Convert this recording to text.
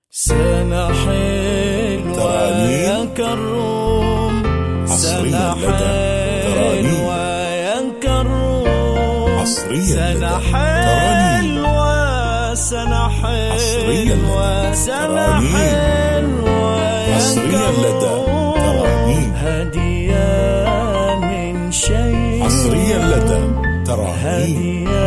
سنة حلوة ترانيم يا كروم حصرياً سنة لدى ترانيم. حلوة يا كروم حصرياً سنة لدى ترانيم. حلوة سنة حصرياً حلوة لدى سنة ترانيم. حلوة يا حصرياً لدى كروم. ترانيم. هدية من شيء حصريا لدى ترانيم هدية